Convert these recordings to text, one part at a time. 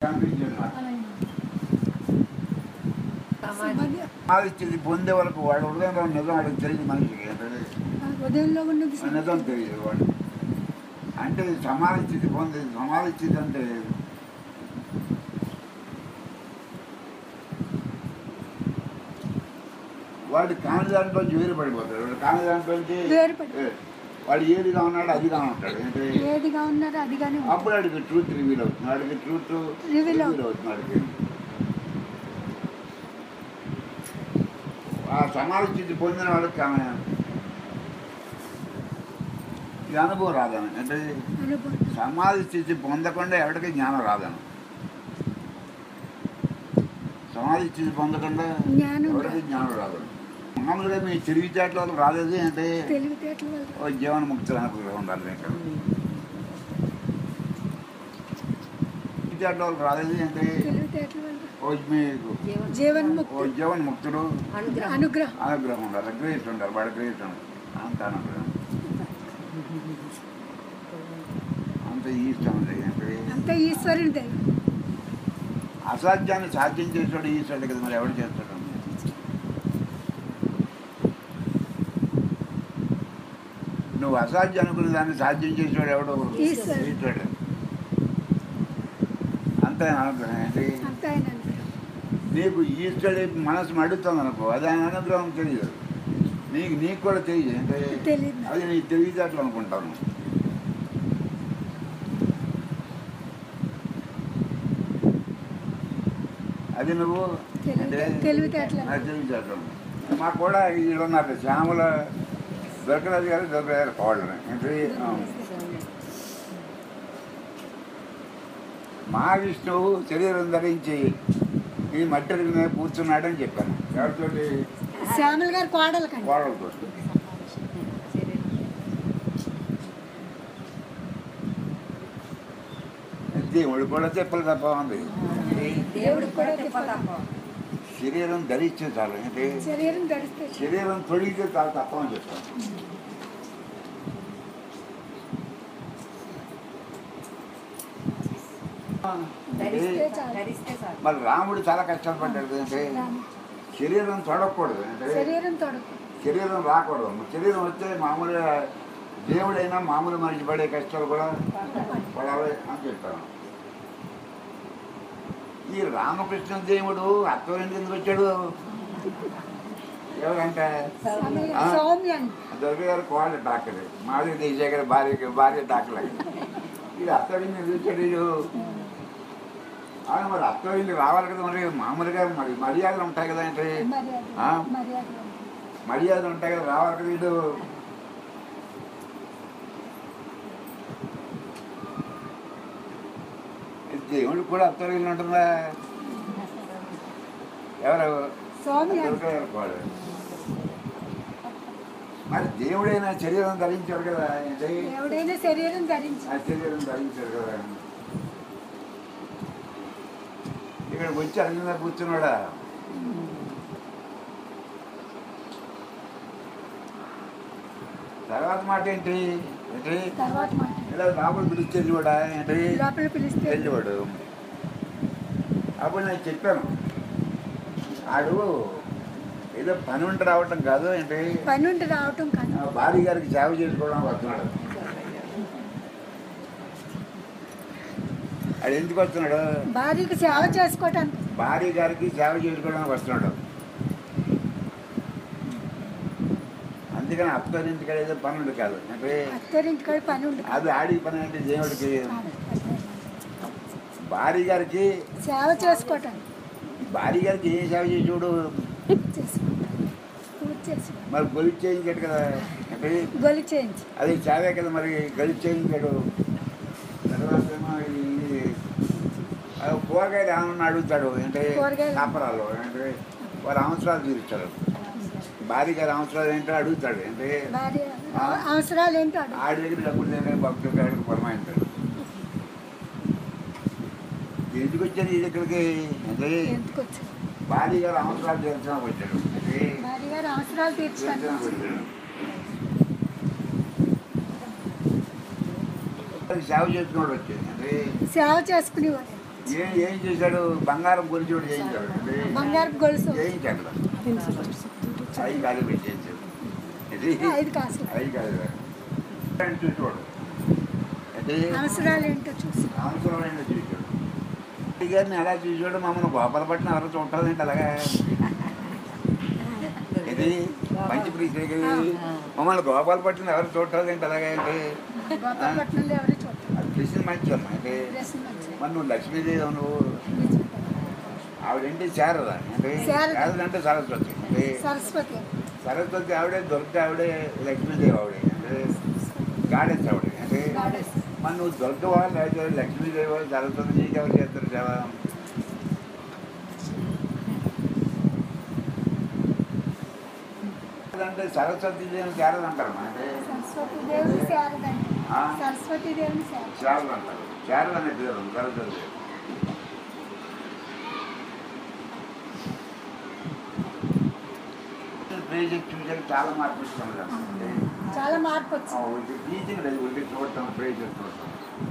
కనిపించింది నాకు. అలాగే సమాధి సమాధి స్థితి పొందే వరకు వాడు హృదయంలో నిజం వాడికి తెలియదు మనిషికి ఏంటది? ఆ హృదయంలో ఉన్నది ఆ నిజం తెలియదు వాడు అంటే సమాధి స్థితి పొంది సమాధి స్థితి అంటే వాడు కాని దాంట్లో వేరు పడిపోతాడు వాడు కాని దాంట్లోకి వేరుపడి- ఏ, వాడు ఏదిగా ఉన్నాడు అదిగా ఉంటాడు ఏంటి ఏదిగా ఉన్నారో అదిగానే ఉంటుంది. అప్పుడు వాడికి ట్రూత్ రివీల్ అవుతుంది వాడికి ట్రూత్ Reveal రివీల్ అవుతుంది. అవుతుంది వాడికి ఆ సమాధి స్థితి పొందిన వాడికి ఆమె ఈ అనుభవం రాదని అంటే అనుభవం సమాధి స్థితి పొందకుండా ఎవరికి జ్ఞానం రాదని సమాధి స్థితి పొందకుండా జ్ఞానం ఎవరికి రాదు. జ్ఞానం రాదు మామూలుగా మీ తెలివితేటల వల్ల రాలేదు అంటే తెలివితేటల వల్ల ఓ జీవన ముక్తులు అనుకుంటూ ఉండాలి ఇక్కడ తెలివితేటల వల్ల రాలేదు అంటే తెలివితేటల వల్ల ఓ మీకు జీవన ఓ జీవన్ముక్తి జీవన ముక్తుడు అనుగ్రహం అనుగ్రహం అనుగ్రహం ఉండాలి గ్రహిస్తు ఉండాలి వాడు గ్రహిస్తు అంత అనుగ్రహం అంత ఈష్టం ఉంది అంటే అంతా ఈశ్వరుని దయ అసాధ్యాన్ని సాధ్యం చేసాడు ఈశ్వరుడు కదా మరి ఎవడు చేస్తాడు నువ్వు అసాధ్యం అనుకున్న దాన్ని సాధ్యం చేసాడు ఎవడు ఈశ్వరుడు. ఈశ్వరుడు అంతే అనుగ్రహం ఏంటి అంతా ఆయన అనుగ్రహం నీకు ఈశ్వరుడి మనసు మడుతుంది అనుకో అది ఆయన అనుగ్రహం తెలియదు నీకు నీకు కూడా తెలియదు అంటే తెలియదు. అది నీ తెలివితేటలు అనుకుంటాను అది నువ్వు తెలివి- అంటే తెలివితేటలు. నా తెలివితేటలు మాకు కూడా వీళ్ళు ఉన్నారు శ్యామల దొరకరాజు గారు దొరకరాజు గారు కోళ్ళని ఏంటి ఆ. మహావిష్ణువు శరీరం ధరించి ఈ మట్టి మీద కూర్చున్నాడని చెప్పాను ఎవరితోటి శ్యామల గారు కోడలు కండి కోడలతో దేవుడు కూడా చెప్పలు తప్ప ఉంది దేవుడికి కూడా తిప్ప తప్ప శరీరం ధరిస్తే చాలు ఏంటి శరీరం గడిస్తే శరీరం తొడిగితే చాలు తప్ప అని చెప్తాను ధరిస్తే అంటే చాలు ధరిస్తే చాలు మరి రాముడు చాలా కష్టాలు పడ్డాడు అంటే శరీరం తొడకూడదు అంటే శరీరం తొడకు శరీరం రాకూడదు శరీరం వస్తే మామూలుగా దేవుడైనా మామూలు మనిషి పడే కష్టాలు కూడా పడాలి అని చెప్తాను ఈ రామకృష్ణ దేవుడు అత్తవారింటి ఎందుకు వచ్చాడు ఎవరంటే ఆ. సౌమ్య అండి దుర్గ గారు కోళ్ళ డాక్టర్ మాది దేశేఖర్ భార్య భార్య డాక్టర్ ఇది అత్తవారింటి ఎందుకు వచ్చాడు వీడు? అవును మరి అత్తవారింటి రావాలి కదా మరి మామూలుగా మరి మర్యాదలు ఉంటాయి కదా అంటే మర్యాద ఆ? మర్యాద మర్యాదలు ఉంటాయి కదా రావాలి కదా వీడు దేవుడు కూడా అత్తవారిల్లు ఉంటుందా ఎవరు సౌమ్య అండి దుర్గ గారు కోళ్ళు. మరి దేవుడైనా శరీరం ధరించాడు కదా ఏంటి ఎవడైనా శరీరం ధరించి ఆ శరీరం ధరించాడు కదా ఇక్కడికి వచ్చి అడిగిన కూర్చున్నాడా తర్వాత మాట ఏంటి ఏంటి తర్వాత మాట ఇలా లోపల పిలిచి వెళ్ళివాడా ఏంటి లోపల పిలిస్తే వెళ్ళివాడు అప్పుడు నేను చెప్పాను ఆడు ఏదో పని ఉండి రావటం కాదు ఏంటి పని ఉండి రావటం కాదు ఆ భార్య గారికి సేవ చేసుకోవడానికి వస్తున్నాడు అది ఎందుకు వస్తున్నాడు భార్యకి సేవ చేసుకోవటానికి భార్య గారికి సేవ చేసుకోవడానికి వస్తున్నాడు అందుకని అత్తరింటికాడ ఏదో పని ఉంది కాదు అంటే అత్తరింటికాడ పని ఉండి అది ఆడి పని అంటే దేవుడికి భార్య గారికి సేవ చేసుకోవటానికి భార్య గారికి ఏం సేవ చేసి చూడు చేసుకుంటాను పూజ చేసుకుంటాను మరి గొలిచి చేయించాడు కదా అంటే గొలి చేయించి అది చావే కదా మరి గలిచి చేయించాడు తర్వాత ఏమో ఈ ఆ కూరగాయలు ఏమన్నా అడుగుతాడు అంటే కూరగాయలు. కాపరాలు అంటే వారి అవసరాలు తీరుస్తాడు భార్య గారి అవసరాలు ఏంటో అడుగుతాడు అంటే భార్య ఆ. అవసరాలు ఏంటో అడుగు. ఆడి దగ్గర డబ్బులు దగ్గర భక్తుల దగ్గర పరమాయించాడు ఎందుకు వచ్చాడు ఈ దగ్గరికి అంటే ఎందుకు వచ్చారు భార్య గారి అవసరాలు తీర్చడానికి వచ్చాడు అంటే భార్య గారు అవసరాలు తీర్చడానికి తీర్చడానికి వచ్చారు. వచ్చాడు అది సేవ చేసుకున్నాడు వచ్చేది అంటే సేవ చేసుకునేవారు ఏం ఏం చేశాడు బంగారం గురించి కూడా చేయించాడు అంటే బంగారు గొలుసు చేయించాడు ఐదు కాదు పెట్టి చేయించాడు ఇది ఐదు కాసులు ఐదు కాదు అని చూసుకోడు అంటే అవసరాలు ఏంటో చూసి అవసరమైన చూసాడు గారిని అలా చూసాడు మమ్మల్ని గోపాలపట్నం ఎవరు చూడాలంటే అలాగా ఇది మంచి ప్రీతి మమ్మల్ని గోపాలపట్నం ఎవరు చూడాలంటే అలాగా అంటే గోపాలపట్నంలో ఎవరు చూడరు అది కృష్ణ మంచి అమ్మ అంటే డ్రెస్ మంచిది మరి నువ్వు లక్ష్మీదేవి నువ్వు ఆవిడంటే శారద అంటే శారద. శారద అంటే సరస్వతి అంటే సరస్వతి సరస్వతి ఆవిడే దొరికితే ఆవిడే లక్ష్మీదేవి ఆవిడే అంటే గాడెస్ ఆవిడే అంటే Goddess. మరి నువ్వు దొరకవా లేకపోతే లక్ష్మీదేవి సరస్వతి నీకు ఎవరు చేస్తారు సేవ అంటే సరస్వతి దేవి శారద అంటారు అంటే సరస్వతి దేవుని శారదండి ఆ? సరస్వతి దేవుని శారద శారద అంటారు శారద అనే పేరు ఉంది, సరస్వతి దేవి ప్రేజెక్ట్ చూసాక చాలా మార్పు ఇస్తుంది అంటే చాలా మార్పు వచ్చింది ఒకటి టీచింగ్ లేదు ఒకటి చూడటం ప్రేజ్ చూడటం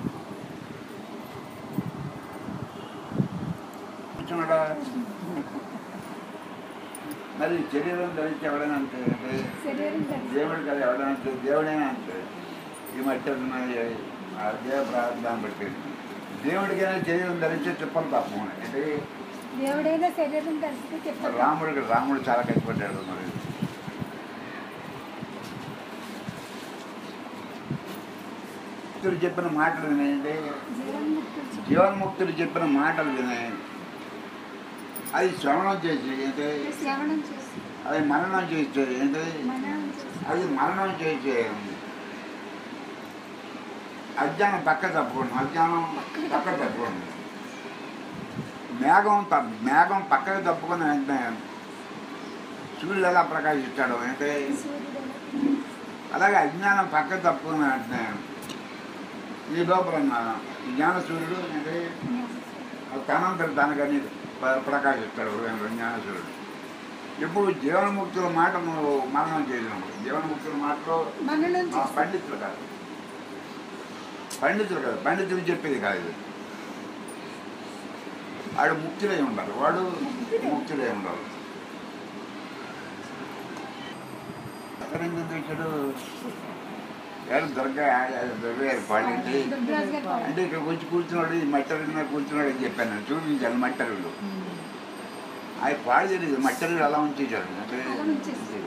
కూర్చున్నాడా మరి శరీరం ధరించి ఎవడైనా అంతే అంటే శరీరం ధరించి దేవుడు కదా ఎవడైనా అంతే దేవుడైనా అంతే ఈ మట్టి ఉన్నది ఆ దేవ ప్రార్థన బట్టి దేవుడికైనా శరీరం ధరించి తిప్పలు తప్ప అంటే దేవుడైనా శరీరం ధరిస్తే మరి చెప్పారు రాముడికి రాముడు చాలా కష్టపడ్డాడు మరి భక్తులు చెప్పిన మాటలు వినండి జీవన్ముక్తుడు జీవన్ముక్తులు చెప్పిన మాటలు వినే అది శ్రవణం చేసి అంటే శ్రవణం చేసి అది మననం చేసే అంటే మననం చేసి అది మరణం చేసే అజ్ఞానం పక్క తప్పుకోండి అజ్ఞానం పక్క తప్పుకోండి మేఘం తప్ప మేఘం పక్కకు తప్పుకొని వెంటనే సూర్యుడు ఎలా ప్రకాశిస్తాడు అంటే సూర్యుడు అలాగే అజ్ఞానం పక్క తప్పుకొని వెంటనే ఈ లోపల ఉన్న ఈ జ్ఞాన సూర్యుడు అంటే తనంతరం తనకని ప్ర- ప్రకాశిస్తాడు హృదయంలో జ్ఞాన సూర్యుడు ఇప్పుడు జీవనముక్తుల మాట నువ్వు మననం చేసినప్పుడు జీవనముక్తుల మాటలో మననం ఆ చేసి పండితులు కాదు పండితులు కాదు పండితులు చెప్పేది కాదు ఇది. వాడు ముక్తులై ఉండాలి వాడు ముక్తులై ఉండాలి ఎక్కడెందుకు తెచ్చాడు ఎవరు దొరక దొరికారు పాడింటి దుర్గారాజు గారు పాడారు. అంటే ఇక్కడికి వచ్చి కూర్చున్నాడు ఈ మట్టరుడు మీద కూర్చున్నాడు అని చెప్పాను నేను. చూపించాను మట్టరుడు ఆయన పాడు తెలియదు మట్టరుడు అలా ఉంచేశాడు అంటే అలా ఉంచేశాడు.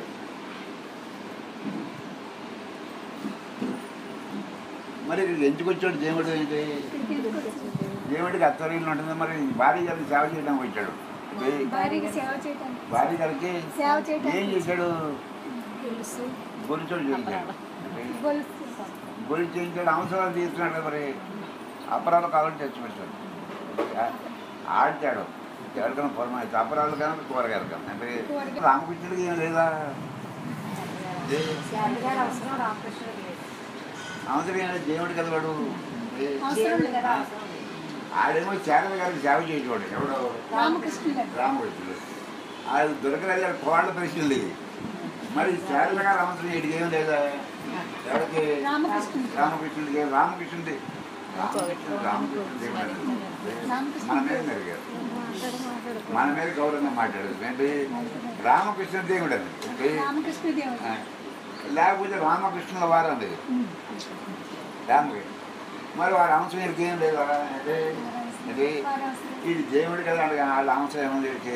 మరి ఇక్కడికి ఎందుకు వచ్చాడు దేవుడు అయితే ఇక్కడికి ఎందుకు వచ్చారు? దేవుడికి అత్తరీలు ఉంటుంది మరి భార్య గారికి సేవ చేయడానికి వచ్చాడు అంటే భార్యకి సేవ చేయడానికి భార్య గారికి సేవ ఏం చేయడానికి చేశాడు తెలుసు గొలుచోడు చేయించాడు అంటే గొలుసు గొలుసు చేయించాడు అవసరాలు తీస్తున్నాడు కదా మరి అపరాలు కావాలని తెచ్చిపెట్టాడు ఆడిచాడు ఎవరికైనా పొరమైతే అపరాలు కానీ కూరగాయలు కానీ అంటే కూరగాయలు. రామకృష్ణుడికి ఏం లేదా ఏ, శారద గారు అవసరం రామకృష్ణుడికి లేదు. అవసరం ఏంటి దేవుడు కదా వాడు ఏ, అవసరం దేవుడు లేదు. కదా అవసరం లేదు. ఆడేమో శారద గారికి సేవ చేసేవాడు ఎవడో రామకృష్ణుడు గారు రామకృష్ణుడు అది దొరకలేదు కోళ్ళ ప్రశ్నలు ఇవి మరి శారద గారు అవసరం వీటికి ఏం లేదా ఎవరికి రామకృష్ణుడు రామకృష్ణుడికి రామకృష్ణుడి రామకృష్ణుడు రామకృష్ణుడు మన మీద మెరిగారు మన మీద గౌరవంగా మాట్లాడదు ఏంటి రామకృష్ణ దేవుడు అది ఏంటి రామకృష్ణ దేవుడు ఆ, లేకపోతే రామకృష్ణుల వారు అండి రామకృష్ణ మరి వారి అంశం వీరికి ఏం లేదు అంటే ఇది వారి అవసరం. ఇది దేవుడు కదా అడగ వాళ్ళ అంశం ఏముంది వీరికి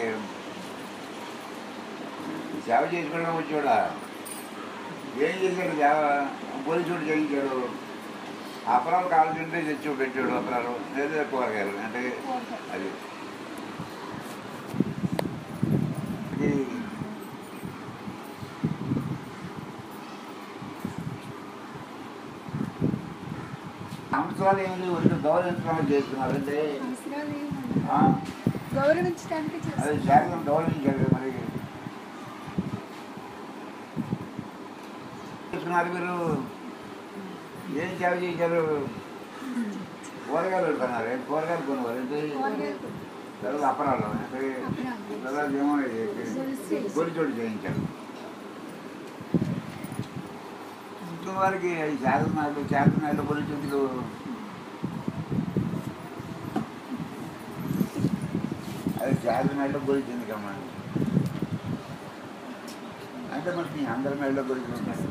సేవ చేసుకోవడం వచ్చాడా ఏం చేశాడు సేవ పోలీసుడు చేయించాడు అపరాలు కావాల్సింటే తెచ్చి పెట్టాడు అపరాలు లేదా కూరగాయలు అంటే కూరగాయలు. అది ఇది అంశాలు ఏమి వచ్చి గౌరవించడం చేస్తున్నారు అంటే అవసరాలు ఏమి ఉండవు. ఆ, గౌరవించడానికి అది చేస్తారు శారీరం గౌరవించాడు కదా మరి చేసుకున్నారు మీరు ఏం సేవ చేశారు కూరగాయలు పెడుతున్నారు ఏం కూరగాయలు కొనుగోలు అంటే కూరగాయలు. తర్వాత అపరాలు అంటే అపరాలు. తర్వాత ఏమో గొలుసు. గొలిచోడు చేయించాడు ఇంట్లో వారికి శాసనాలు శాసనాలు గొలిచోట్లు శారద మేడలో గొలిచింది కమ్మా అంటే మరి నీ అందరి మేడలో గొలిచి ఉంటాయి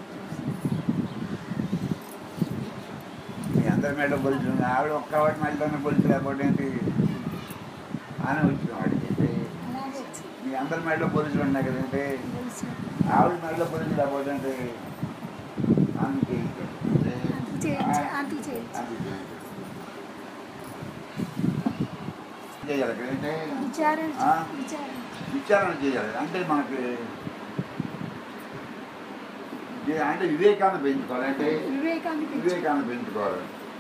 మీ అందరి మేడలో గొలిచి ఉంది ఆవిడ ఒక్క వాటి మేడలోనే గొలిచి లేకపోతే ఏంటి అని వచ్చిన వాడికి ఏంటి అలాగే వచ్చి మీ అందరి మేడలో గొలిచి ఉన్నాయి కదంటే తెలుసు ఆవిడ మేడలో గొలిచి లేకపోతే ఏంటి అందుకే అంతకు చేయొచ్చు అంతకు చేయొచ్చు చేయాలి కదంటే విచారణ ఆ? విచారణ విచారణ చేయాలి అంటే మనకి ఇది అంటే వివేకాన్ని పెంచుకోవాలి అంటే వివేకాన్ని పెంచు వివేకాన్ని పెంచుకోవాలి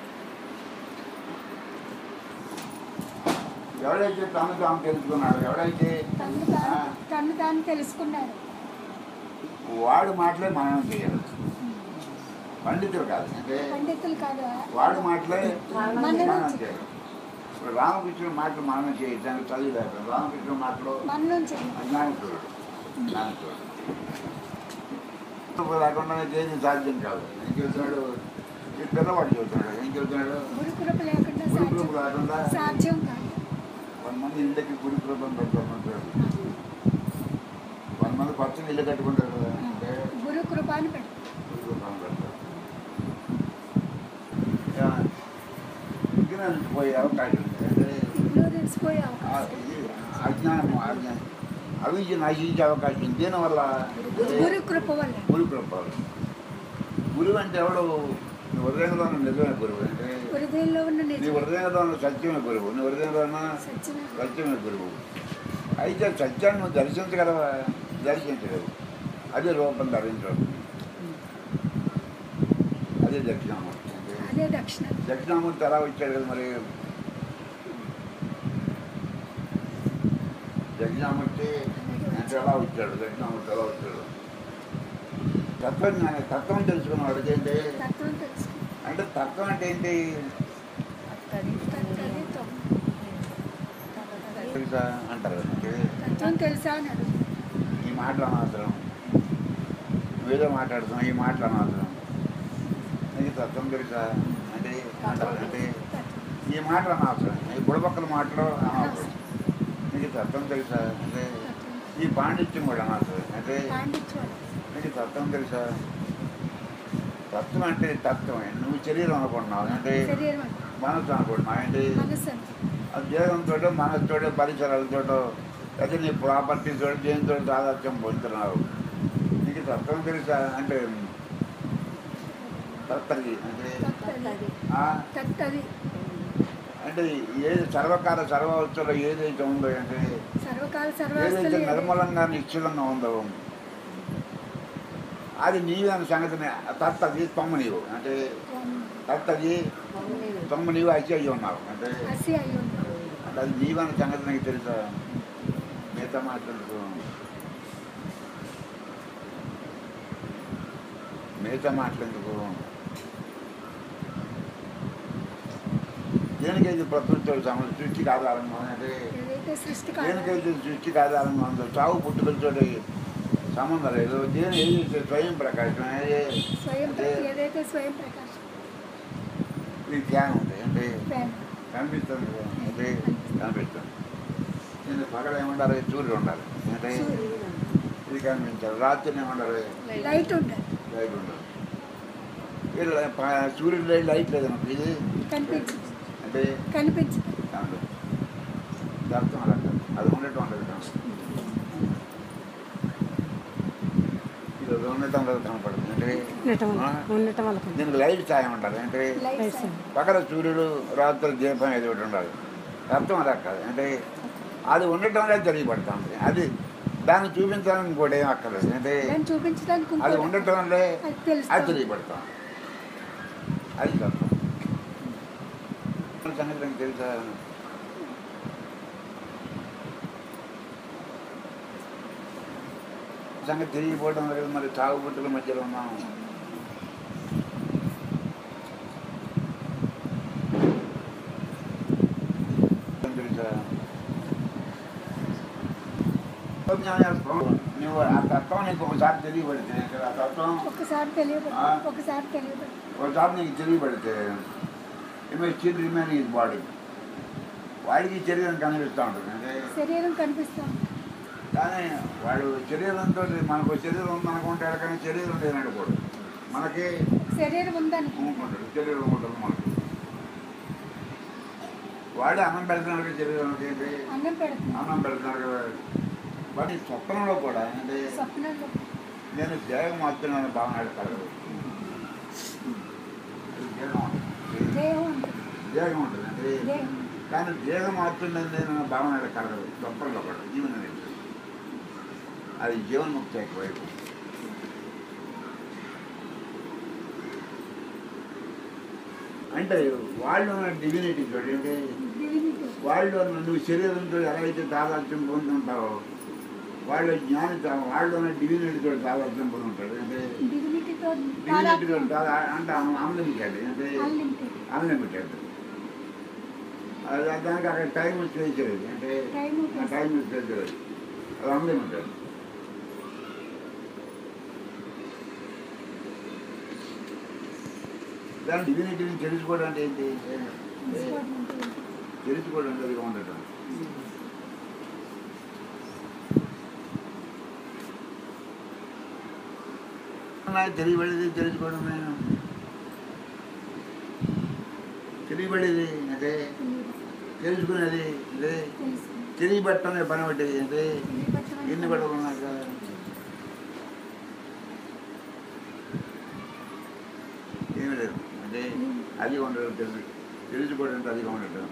ఎవడైతే తను తాను తెలుసుకున్నాడు ఎవడైతే తను ఆ, తాను తను తాను తెలుసుకున్నాడు వాడు మాటలే మనం చేయాలి పండితులు కాదు అంటే పండితులు కాదు వాడు మాటలే మనం మనం చేయాలి. చేయాలి ఇప్పుడు రామకృష్ణుడు మాటలు మనం చేయాలి దానికి చదివి లేకపోతే రామకృష్ణుడు మాటలు మన నుంచి జ్ఞానకుడు జ్ఞానకుడు లేకుండా దేని సాధ్యం కాదు ఏం చెబుతున్నాడు ఈ పిల్లవాడు చెబుతున్నాడు ఏం చెబుతున్నాడు గురుకృప లేకుండా గురుకులం సాధ్యం లేకుండా సాధ్యం కాదు కొంతమంది ఇళ్ళకి గురుకులం పెట్టుకోమంటారు కొంతమంది పచ్చని ఇల్లు కట్టుకుంటారు కదా అంటే గురుకృప అని పెట్టు గురుకులం పెడతారు ఇక విఘ్నాలు పోయే అవకాశం ఉంది అంటే ఇంట్లో తెలిసిపోయే ఆ అవకాశం ఇది అజ్ఞానము అజ్ఞానం అవిద్య నశించే అవకాశం దీనివల్ల గురుకృప వల్ల గురు కృపాలు గురువు అంటే ఎవడు నీ హృదయంలో ఉన్న నిజమైన గురువు అంటే హృదయంలో ఉన్న నీ నిజం హృదయంలో ఉన్న సత్యమే గురువు నీ హృదయంలో ఉన్న సత్యమే సత్యమే గురువు అయితే సత్యాన్ని నువ్వు దర్శించగలవా దర్శించగలవు అదే రూపం ధరించడం అదే దక్షిణామూర్తి అంటే అదే దక్షిణ దక్షిణామూర్తి ఎలా వచ్చాడు కదా మరి దక్షిణామూర్తి అంటే ఎలా వచ్చాడు దక్షిణామూర్తి ఎలా వచ్చాడు తత్వజ్ఞాని తత్వం తెలుసుకున్నవాడు ఏంటి తత్వం తెలుసు అంటే తత్వం అంటే ఏంటి తత్వమే తత్వం. తెలుసా అంటారు అంటే తత్వం తెలుసా అని అడుగు ఈ మాటలు అనవసరం నువ్వేదో మాట్లాడుతున్నావు ఈ మాటలు అనవసరం నీకు తత్వం తెలుసా అంటే అంటారు అంటే తత్వం ఈ మాటలు అనవసరం ఈ బుడబక్కల మాటలు అనవసరం నీకు తత్వం తెలుసా అంటే తత్వం ఈ పాండిత్యం కూడా అనవసరం అంటే పాండిత్యం నీకు తత్వం తెలుసా తత్వం అంటే తత్వమే నువ్వు శరీరం అనుకుంటున్నావు అంటే శరీరం అంటే మనసు అనుకుంటున్నావు అంటే మనస్సు అంటే ఆ దేహంతో మనసుతో పరిసరాలతో అయితే నీ ప్రాపర్టీతో దేనితో సాదర్శం పొందుతున్నావు నీకు తత్వం తెలుసా అంటే తత్తది అంటే తత్తది ఆ, తత్తది అంటే ఏది సర్వకాల సర్వవస్తులో ఏదైతే ఉందో అంటే సర్వకాల ఏదైతే సర్వస్తులు నిర్మలంగా నిశ్చలంగా ఉందో అది నీవే అనే సంగతిని తత్తది తొమ్మ నీవు అంటే తత్తది తొమ్మ నీవు అచ్చి అయ్యి ఉన్నావు అంటే హసి అయి ఉంది అంటే అది నీవన్న సంగతి నాకు తెలుసా మిగతా మాట్లాడుతూ మిగతా మాట్లాడేందుకు దేనికైతే ప్రకృతితో సమస్య సృష్టికి ఆధారంగా అంటే ఏదైతే సృష్టి కాదు దేనికైతే సృష్టికి ఆధారంగా ఉందో చావు పుట్టుకలతో సంబంధం లేదు దేని ఏదైతే స్వయం ప్రకాశం ఏది- స్వయం అంటే ఏదైతే స్వయం ప్రకాశం ఈ ధ్యానం ఉంది అంటే ప్రేమ కనిపిస్తుంది కదా, అంటే కనిపిస్తుంది నేను పగల ఏమంటారు సూర్యుడు ఉండాలి అంటే సూర్యుడు. ఇది కనిపించాలి రాత్రి ఏమంటారు లైట్ ఉండాలి లైట్ ఉండాలి వీళ్ళు ప- సూర్యుడు లైట్ లైట్ లేదు అనుకో, ఇది కనిపించదు అంటే కనిపించదు కనిపించదు. ఇది అర్థం అలా కాదు. అది ఉండటం ఉండదు కనపడదు. ఇది ఉండటం లేదు కనపడుతుంది అంటే ఉండటం వల్ల ఆ? ఉండటం వల్ల దీనికి లైట్ ఛాయ ఉండాలి అంటే లైట్ లైట్ సైన్. పక్కన సూర్యుడు రాత్రి దీపం ఏదో ఒకటి ఉండాలి అర్థం అలా కాదు అంటే అది ఉండటం అనేది తెలియబడుతుంది అది దాన్ని చూపించడానికి ఇంకోటి ఏం అక్కర్లేదు అంటే దాన్ని చూపించడానికి అది ఇంకోటి- ఉండటం వల్లే అది అది తెలుస్తుంది తెలియబడతాం అది తత్వం సంగతి నాకు తెలుసా సంగతి తెలియకపోవడం లేదు మరి చావు పుట్టుల మధ్యలో ఉన్నాం తెలుసా జ్ఞానం నువ్వు ఆ తత్వం నీకు ఒకసారి తెలియబడితే ఆ తత్వం ఒకసారి తెలియబడి ఆ. ఒకసారి తెలియబడి ఒకసారి నీకు తెలియబడితే ఇమే స్టిల్ రిమైన్ ఈజ్ బాడీ వాడికి శరీరం కనిపిస్తూ ఉంటుంది అంటే శరీరం కనిపిస్తాం కానీ వాడు శరీరంతో మనకు శరీరం ఉందనుకుంటాడు కానీ శరీరం లేననుకోడు మనకి శరీరం ఉందని అనుకుంటాడు శరీరం ఉంటుంది మనకి వాడు అన్నం పెడుతున్నాడు కదా శరీరానికి ఏంటి అన్నం పెడుతున్నాం అన్నం పెడుతున్నాడు కదా వాడి స్వప్నంలో కూడా అంటే స్వప్నంలో నేను దేహం మాత్రమే భావన కలగదు దేహం ఉంటుంది. దేహం ఉంటుంది దేహం ఉంటుంది అంటే దేహం. కానీ దేహం మాత్రమే నేను భావన కలగదు స్వప్నంలో కూడా జీవన అది జీవన్ముక్తి వైపు అంటే వాళ్ళు ఉన్న డివినిటీ చూడండి డివినిటీ వాళ్ళు నువ్వు శరీరంతో ఎలా అయితే తాదాత్యం పొందుతుంటావో వాళ్ళ జ్ఞాని వాళ్ళు ఉన్న డివినిటీతో తాదాత్యం పొందుంటాడు అంటే డివినిటీతో డివినిటీతో తాదా అంటే అన్లిమిటెడ్ అంటే అన్లిమిటెడ్ అన్లిమిటెడ్ అది దానికి అక్కడ టైం చేసేది అంటే టైం ఆ టైం చేసేది అది అన్లిమిటెడ్ దాని డివినిటీని తెలుసుకోవడం అంటే ఏంటి తీసుకోవడం ఉంటుంది. తెలుసుకోవడం అంటే అది ఉండటం నాకు తెలియబడేది తెలుసుకోవడమే తెలియబడేది అంటే తెలుసుకునేది అంటే తెలుసు తెలియబట్టమే పని పట్టేది అంటే తెలియపరచడం ఎన్ని పట్టుకున్నాక ఏమి లేదు అంటే అది ఉండడం తెలుసు తెలుసుకోవడం అంటే అదిగా ఉండటం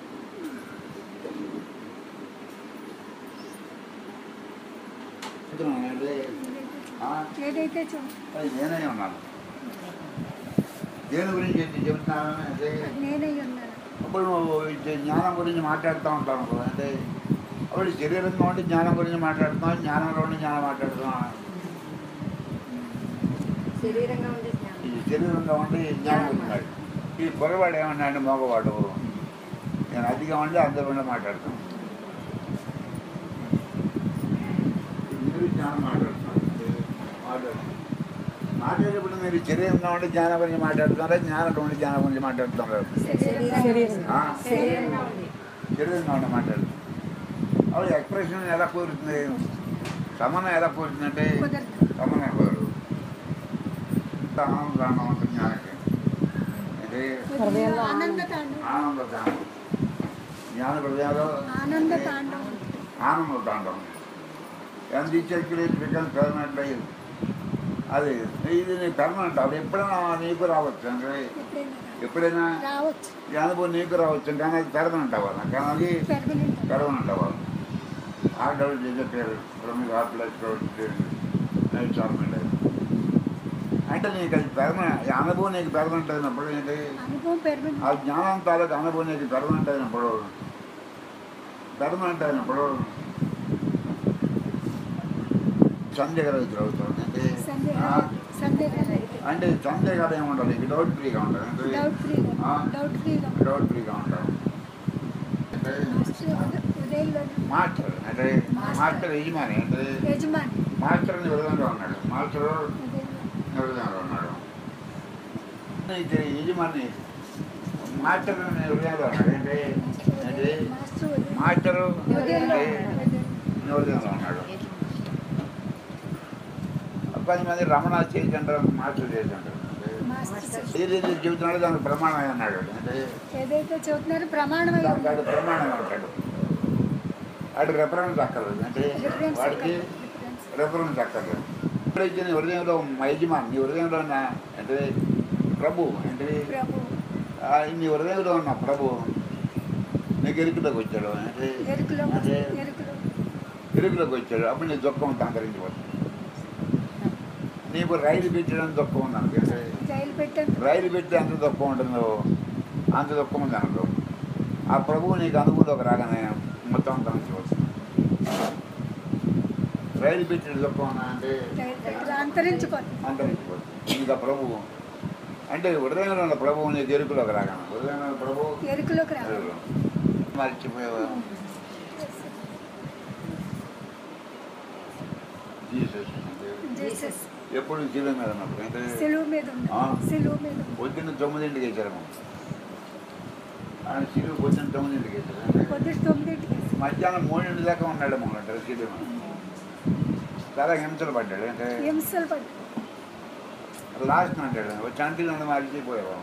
చెప్తున్నాను అంటే ఆ, ఏదైతే చూ అది నేనే ఉన్నాను దేని గురించి ఏంటి చెబుతున్నాను అంటే నేనై ఉన్నాను అప్పుడు నువ్వు ఇది జ్ఞానం గురించి మాట్లాడుతూ ఉంటావు కదా అంటే అప్పుడు శరీరంలో ఉండి జ్ఞానం గురించి మాట్లాడుతున్నావు జ్ఞానంలో ఉండి జ్ఞానం మాట్లాడుతున్నావు శరీరంగా ఉండే జ్ఞానం ఈ శరీరంలో ఉండి జ్ఞానం ఉన్నాడు ఈ కుర్రవాడు ఏమన్నాడు మగవాడు నేను అధికం ఉండి అందరూ మాట్లాడతాను మీరు జ్ఞానం మాట్లాడుతున్నారు మాట్లాడుతున్నారు మాట్లాడేటప్పుడు మీరు శరీరంలో ఉండి జ్ఞానం గురించి మాట్లాడుతున్నారా జ్ఞానం ఉండి జ్ఞానం గురించి మాట్లాడుతున్నారు ఆ? శరీరంగా ఉంది శరీరంగా ఉండి మాట్లాడుతున్నారు అప్పుడు ఎక్స్ప్రెషన్ ఎలా కూరుతుంది సమన్వయం ఎలా కూరుతుందంటే కుదరదు సమన్వయం కుదరదు ఆనంద దానం ఉంటుంది జ్ఞానకి అంటే హృదయంలో ఆనంద తాండవం ఆనంద దానం జ్ఞాన హృదయంలో ఆనంద తాండవం ఆనంద దాండం ఎంత ఇచ్చేకి బికమ్ పర్మనెంట్ అయ్యింది అది ఇది నీ పర్మనెంట్ అది ఎప్పుడైనా నీకు రావచ్చు అంటే ఎప్పుడైనా ఎప్పుడైనా రావచ్చు ఈ అనుభవం నీకు రావచ్చు కానీ అది పెర్మనెంట్ అవ్వాలి కానీ అది పెర్మనెంట్ పెర్మనెంట్ అవ్వాలి ఆ డౌట్ చేసే పేరు ఇప్పుడు మీకు హార్ట్ లైఫ్ నైట్ చార్మెంట్ అంటే నీకు అది పెర్మనెంట్ ఈ అనుభవం నీకు పెర్మనెంట్ అయినప్పుడు ఏంటి అనుభవం పెర్మనెంట్ ఆ జ్ఞానం తాలూకు అనుభవం నీకు పెర్మనెంట్ అయినప్పుడు పెర్మనెంట్ అయినప్పుడు సందేహాలు ఎదురవుతుంది అంటే సందేహ ఆ, సందేహాలు అంటే సందేహాలు ఏముండదు నీకు డౌట్ ఫ్రీగా ఉంటుంది అంటే డౌట్ ఫ్రీగా ఆ. డౌట్ ఫ్రీగా డౌట్ ఫ్రీగా ఉంటావు అంటే మాస్టర్ ఉదయంలో మాస్టర్ అంటే మాస్టర్ యజమాని అంటే యజమాని మాస్టర్ నివృదంగా ఉన్నాడు మాస్టర్ ఉదయంలో నివృదంగా ఉన్నాడు అయితే యజమాని మాస్టర్ నివృదంగా ఉన్నాడు అంటే అంటే మాస్టర్ ఉదయం మాస్టరు ఉదయంలో అంటే నివృదంగా ఉన్నాడు పది మంది రమణ చేసింటారు మాస్టర్ చేసింటారు మాస్టర్ ఏదైతే చెబుతున్నాడో దానికి ప్రమాణం అన్నాడు అంటే ఏదైతే చెబుతున్నారో ప్రమాణమై దానికి ఉంది. ఆడు ప్రమాణం ఉంటాడు వాడు రెఫరెన్స్ అక్కర్లేదు అంటే Reference వాడికి reference. రెఫరెన్స్ అక్కర్లేదు ఎప్పుడైతే నీ హృదయంలో మా యజమాని నీ హృదయంలో ఉన్న అంటే ప్రభు అంటే ప్రభు ఆ నీ హృదయంలో ఉన్న ప్రభు నీకు ఎరుకులోకి వచ్చాడు అంటే ఎరుకులో అంటే ఎరుకులో ఎరుకులోకి వచ్చాడు అప్పుడు నీ దుఃఖం తాంతరించిపోతుంది నీకు రైలు పెట్టడం దుఃఖం ఉంది అనుకుంటే జైలు పెట్టాను రైలు పెట్టి ఎంత దుఃఖం ఉంటుందో అంత దుఃఖం ఉంది అనుకో ఆ ప్రభువు నీకు అనుభవంలోకి రాగానే మొత్తం తనకి రైలు పెట్టిన దుఃఖం ఉన్నా అంటే జైలు పెట్టి అంతరించిపోతుంది అంతరించిపోతుంది నీకు ఆ ప్రభువు అంటే హృదయంలో ఉన్న ప్రభువు నీకు ఎరుకులోకి రాగానే హృదయంలో ఉన్న ప్రభువు ఎరుకులోకి రా ఎరుకులో. మర్చిపోయావా జీసస్ అంటే జీసస్ ఎప్పుడు జీవం మీద ఉన్నప్పుడు అంటే సిలువు మీద ఉంది ఆ. సిలువు మీద ఉంది. పొద్దున్న తొమ్మిదింటికి వేసారు ఆయన సిలువు పొద్దున్న తొమ్మిదింటికి వేశారు. పొద్దుట తొమ్మిదింటికి వేసి. మధ్యాహ్నం మూడింటి దాకా ఉన్నాడు మొన్నట సిలువ చాలా హింసలు పడ్డాడు అంటే హింసలు పడ్డ లాస్ట్ అంటాడు వచ్చి చంటి నన్ను మరిచిపోయావు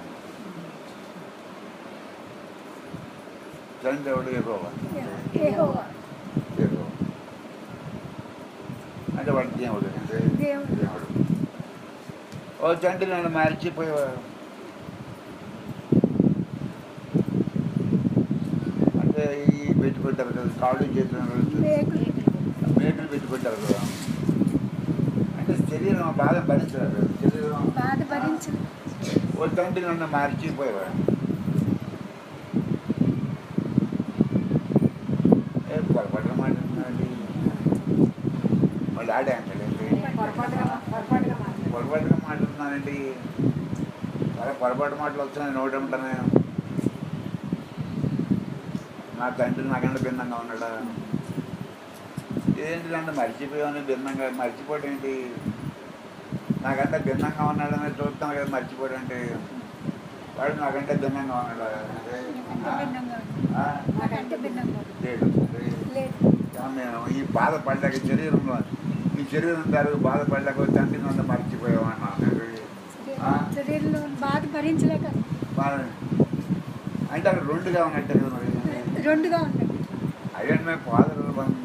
చంద్రుడు ఎక్కువ యెహోవా ఎక్కువ అంటే వాడు దేవుడు అంటే దేవుడు. దేవుడు ఓ చంటి నన్ను మరిచిపోయేవాడు అంటే ఈ పెట్టుకుంటారు కదా కాళ్ళు చేతులు మేకులు మేకులు పెట్టుకుంటారు కదా అంటే శరీరం బాధ భరించారు కదా. శరీరం బాధ భరించు ఓ తండ్రి నన్ను మర్చిపోయేవాడు ఏ పొరపాటుగా మాట్లాడుతున్నాడు వాళ్ళు ఆడే అంటాడండి పొరపాటుగా పొరపాటుగా మాట్లాడు పొరపాటుగా మాట్లాడుతున్నానండి చాలా పొరపాటు మాటలు వస్తున్నాయి నోటి ఉంటాను నా తండ్రి నాకంటే భిన్నంగా ఉన్నాడా ఏంటి నన్ను మర్చిపోయాను భిన్నంగా మర్చిపోవడం ఏంటి నాకంటే భిన్నంగా ఉన్నాడని చూస్తాను కదా మర్చిపోవడం అంటే వాడు నాకంటే భిన్నంగా ఉన్నాడా అంటే, నాకంటే ఆ? భిన్నంగా ఆ? నాకంటే భిన్నంగా లేడు లేదు కానీ నేను ఈ బాధపడ్డాక శరీరంలో ఈ శరీరం తరగతి బాధపడ్డాక తండ్రి నన్ను మర్చిపోయామన్నాను ఆ? శరీరంలో బాధ భరించలేక బాధ అంటే అక్కడ రెండుగా ఉన్నట్టు కదా మరి రెండుగా ఉన్నాయి అయ్యండి మేము ఫాదర్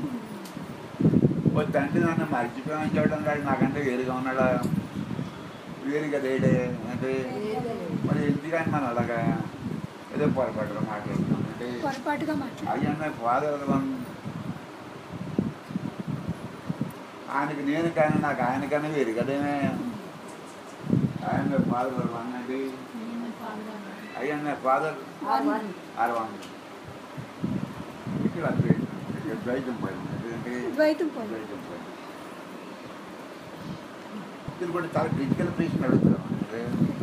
ఓ తండ్రి నన్ను మర్చిపోయామని చెప్పడం కాదు నాకంటే వేరుగా ఉన్నాడా వేరుగా లేడే అంటే మరి ఎందుకని మనం అలాగా ఏదో పొరపాటుగా మాట్లాడుతున్నాం అంటే పొరపాటుగా మాట్లాడు అయ్యన్న ఫాదర్ ఆయనకి నేను కానీ నాకు ఆయన కానీ వేరు కదేమే ఆయన ఫాదర్ అన్నది అయ్యన్న ఫాదర్ వన్ అరవన్ ఇక్కడ అద్వైతం ఇక్కడ ద్వైతం పోయింది ఎందుకంటే ద్వైతం పోయి ద్వైతం పోయింది ఇది కూడా చాలా క్రిటికల్ ప్రశ్న అడుగుతున్నాం అంటే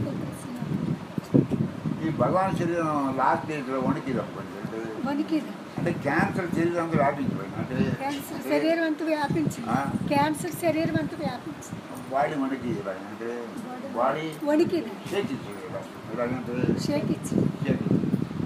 ఈ భగవాన్ శరీరం లాస్ట్ డేస్లో వణికి అనుకోండి అంటే వణికి అంటే క్యాన్సర్ శరీరం అంతా వ్యాపించిపోయింది అంటే క్యాన్సర్ అంటే శరీరం అంతా వ్యాపించింది ఆ? క్యాన్సర్ శరీరం అంతా వ్యాపించింది బాడీ మనకి ఇలా అంటే బాడీ వణికి షేక్ ఇచ్చేది ఇలా ఇలాగంటే షేక్ ఇచ్చి షేక్ ఇచ్చేది.